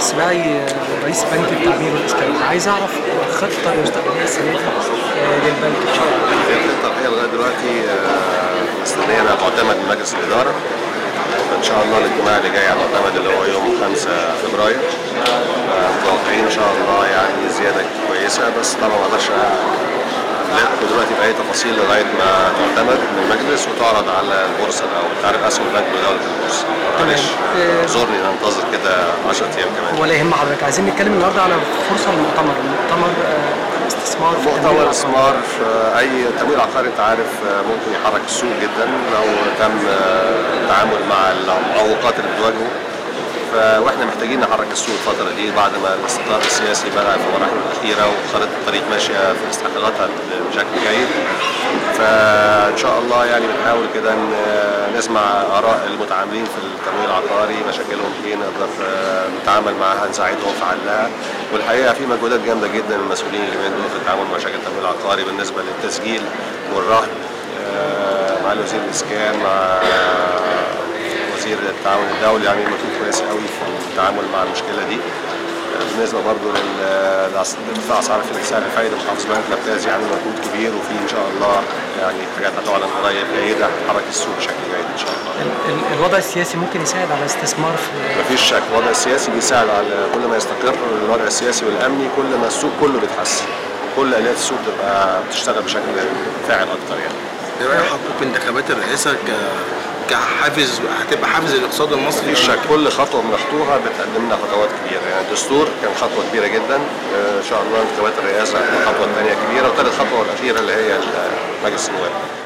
السباعي رئيس بنك التعمير والاسكان عايز اعرف الخطه المستقبليه السنه دي آه، للبنك ان شاء الله الخطه الحقيقه لغايه دلوقتي آه، مستنيه انها تعتمد من مجلس الاداره ان شاء الله الاجتماع اللي جاي هتعتمد اللي هو يوم 5 فبراير آه، متوقعين ان شاء الله يعني زياده كويسه بس طبعا ما اقدرش لا دلوقتي باي تفاصيل لغايه ما تعتمد من المجلس وتعرض على البورصه الاول تعرف اسهم البنك بدوله البورصه معلش آه، اعذرني ننتظر كده 10 ايام كمان ولا يهم حضرتك عايزين نتكلم النهارده على فرصه المؤتمر المؤتمر آه، استثمار في التمويل مؤتمر العقاري. استثمار في اي تمويل عقاري انت عارف آه، ممكن يحرك السوق جدا لو تم آه، التعامل مع المعوقات اللي بتواجهه ف- واحنا محتاجين نحرك السوق الفتره دي بعد ما الاستقرار السياسي بدا في مراحله الاخيره وخريطه الطريق ماشيه في استحقاقاتها بشكل جيد فان شاء الله يعني بنحاول كده ن- نسمع اراء المتعاملين في التمويل العقاري مشاكلهم ايه نقدر آه، نتعامل معاها نساعدهم في حلها والحقيقه في مجهودات جامده جدا من المسؤولين اليومين دول في التعامل مع مشاكل التمويل العقاري بالنسبه للتسجيل والرهن آه، مع وزير الاسكان مع وزير التعاون الدولي يعني مكتوب كويس قوي في التعامل مع المشكله دي بالنسبه برضه لارتفاع اسعار سعر الفايده محافظ بنك الابتاز يعني مجهود كبير وفي ان شاء الله يعني حاجات هتعلن قريب جيده هتحرك السوق بشكل جيد ان شاء الله. ال- ال- الوضع السياسي ممكن يساعد على استثمار في مفيش شك الوضع السياسي بيساعد على كل ما يستقر الوضع السياسي والامني كل ما السوق كله بيتحسن كل اليات السوق بتبقى بتشتغل بشكل فاعل اكتر يعني ايه راي حضرتك في انتخابات الرئاسه ك كحافز هتبقى حافز للاقتصاد المصري مفيش شك كل خطوه بنخطوها بتقدم لنا خطوات كبيره يعني الدستور كان خطوه كبيره جدا آه، ان شاء الله انتخابات الرئاسه الخطوه الثانيه كبيره وثالث خطوه والاخيره اللي هي مجلس النواب